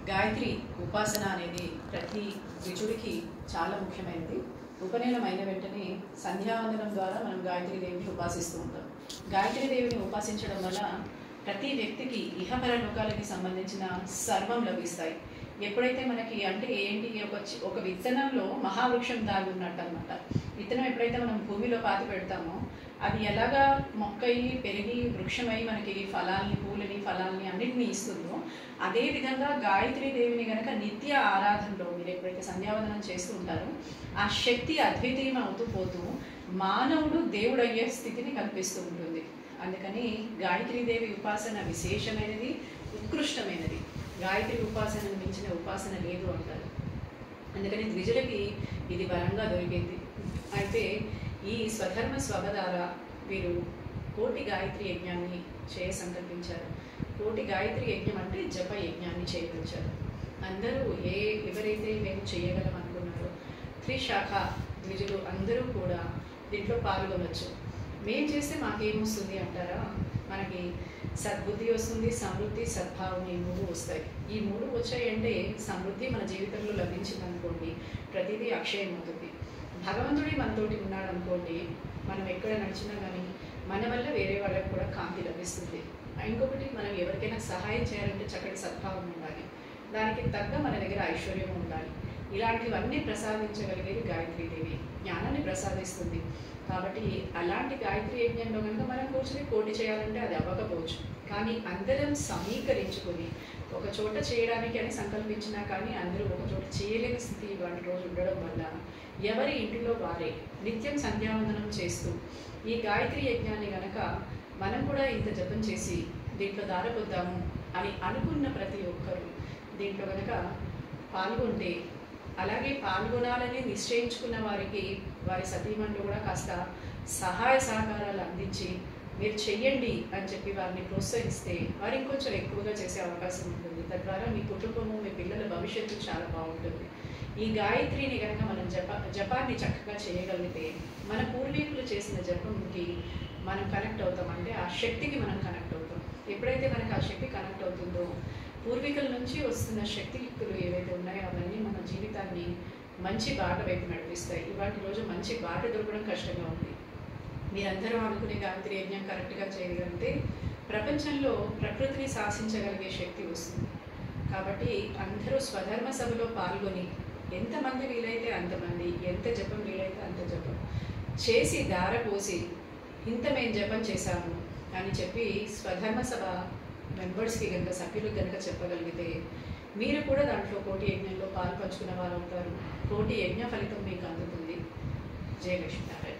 గాయత్రి ఉపాసన అనేది ప్రతి ద్విజుడికి చాలా ముఖ్యమైనది ఉపనయనం అయిన వెంటనే సంధ్యావందనం ద్వారా మనం గాయత్రి దేవిని ఉపాసిస్తూ ఉంటాం గాయత్రి దేవిని ఉపాసించడం వల్ల ప్రతి వ్యక్తికి ఇహపర లోకాలకి సంబంధించిన సర్వం లభిస్తాయి ఎప్పుడైతే మనకి అంటే ఏంటి ఒక చి- ఒక విత్తనంలో మహావృక్షం దాగి ఉన్నట్టు అనమాట విత్తనం ఎప్పుడైతే మనం భూమిలో పాతి పెడతామో అది ఎలాగా మొక్కయి పెరిగి వృక్షమై మనకి ఫలాల్ని పూలని ఫలాల్ని అన్నిటినీ ఇస్తుందో అదే విధంగా గాయత్రి దేవిని గనక నిత్య ఆరాధనలో మీరు ఎప్పుడైతే సంధ్యావందనం చేస్తూ ఉంటారో ఆ శక్తి అద్వితీయం అవుతూ పోతూ మానవుడు దేవుడయ్యే స్థితిని కల్పిస్తూ ఉంటుంది అందుకని గాయత్రీ దేవి ఉపాసన విశేషమైనది ఉత్కృష్టమైనది గాయత్రి ఉపాసనను మించిన ఉపాసన లేదు అంటారు అందుకని ద్విజులకి ఇది బలంగా దొరికింది అయితే ఈ స్వధర్మ స్వభదార వీరు కోటి గాయత్రి యజ్ఞాన్ని చేయ సంకల్పించారు కోటి గాయత్రి యజ్ఞం అంటే జప యజ్ఞాన్ని చేయవచ్చారు అందరూ ఏ ఎవరైతే మేము చేయగలం అనుకున్నారో త్రిశాఖ ద్విజులు అందరూ కూడా దీంట్లో పాల్గొనవచ్చు మేం చేస్తే మాకేమొస్తుంది అంటారా మనకి సద్బుద్ధి వస్తుంది సమృద్ధి సద్భావం ఈ మూడు వస్తాయి ఈ మూడు వచ్చాయంటే సమృద్ధి మన జీవితంలో లభించింది అనుకోండి ప్రతిదీ అక్షయం అవుతుంది భగవంతుడే మనతోటి ఉన్నాడు అనుకోండి మనం ఎక్కడ నడిచినా కానీ మన వల్ల వేరే వాళ్ళకి కూడా కాంతి లభిస్తుంది ఇంకొకటి మనం ఎవరికైనా సహాయం చేయాలంటే చక్కటి సద్భావం ఉండాలి దానికి తగ్గ మన దగ్గర ఐశ్వర్యం ఉండాలి ఇలాంటివన్నీ ప్రసాదించగలిగేది గాయత్రీదేవి జ్ఞానాన్ని ప్రసాదిస్తుంది కాబట్టి అలాంటి గాయత్రి యజ్ఞంలో కనుక మనం కూర్చొని పోటీ చేయాలంటే అది అవ్వకపోవచ్చు కానీ అందరం సమీకరించుకొని ఒక చోట చేయడానికి అని సంకల్పించినా కానీ అందరూ ఒక చోట చేయలేని స్థితి ఇవాళ రోజు ఉండడం వల్ల ఎవరి ఇంటిలో వారే నిత్యం సంధ్యావందనం చేస్తూ ఈ గాయత్రి యజ్ఞాన్ని గనక మనం కూడా ఇంత జపం చేసి దీంట్లో దారపోద్దాము అని అనుకున్న ప్రతి ఒక్కరూ దీంట్లో కనుక పాల్గొంటే అలాగే పాల్గొనాలని నిశ్చయించుకున్న వారికి వారి సతీమణులు కూడా కాస్త సహాయ సహకారాలు అందించి మీరు చెయ్యండి అని చెప్పి వారిని ప్రోత్సహిస్తే వారు ఇంకొంచెం ఎక్కువగా చేసే అవకాశం ఉంటుంది తద్వారా మీ కుటుంబము మీ పిల్లల భవిష్యత్తు చాలా బాగుంటుంది ఈ గాయత్రిని కనుక మనం జప జపాన్ని చక్కగా చేయగలిగితే మన పూర్వీకులు చేసిన జపంకి మనం కనెక్ట్ అవుతాం అంటే ఆ శక్తికి మనం కనెక్ట్ అవుతాం ఎప్పుడైతే మనకు ఆ శక్తి కనెక్ట్ అవుతుందో పూర్వీకుల నుంచి వస్తున్న శక్తియుక్తులు ఏవైతే ఉన్నాయో అవన్నీ మన జీవితాన్ని మంచి బాట వైపు నడిపిస్తాయి ఇవాటి రోజు మంచి బాట దొరకడం కష్టంగా ఉంది మీరందరూ అనుకునే గాయత్రి యజ్ఞం కరెక్ట్గా చేయగలిగితే ప్రపంచంలో ప్రకృతిని శాసించగలిగే శక్తి వస్తుంది కాబట్టి అందరూ స్వధర్మ సభలో పాల్గొని ఎంతమంది వీలైతే అంతమంది ఎంత జపం వీలైతే అంత జపం చేసి దారపోసి ఇంత మేము జపం చేశాము అని చెప్పి స్వధర్మ సభ మెంబర్స్కి కనుక సభ్యులకు కనుక చెప్పగలిగితే మీరు కూడా దాంట్లో కోటి యజ్ఞంలో పాలు పంచుకున్న వారు అవుతారు కోటి యజ్ఞ ఫలితం మీకు అందుతుంది జయ లక్ష్మీనారాయణ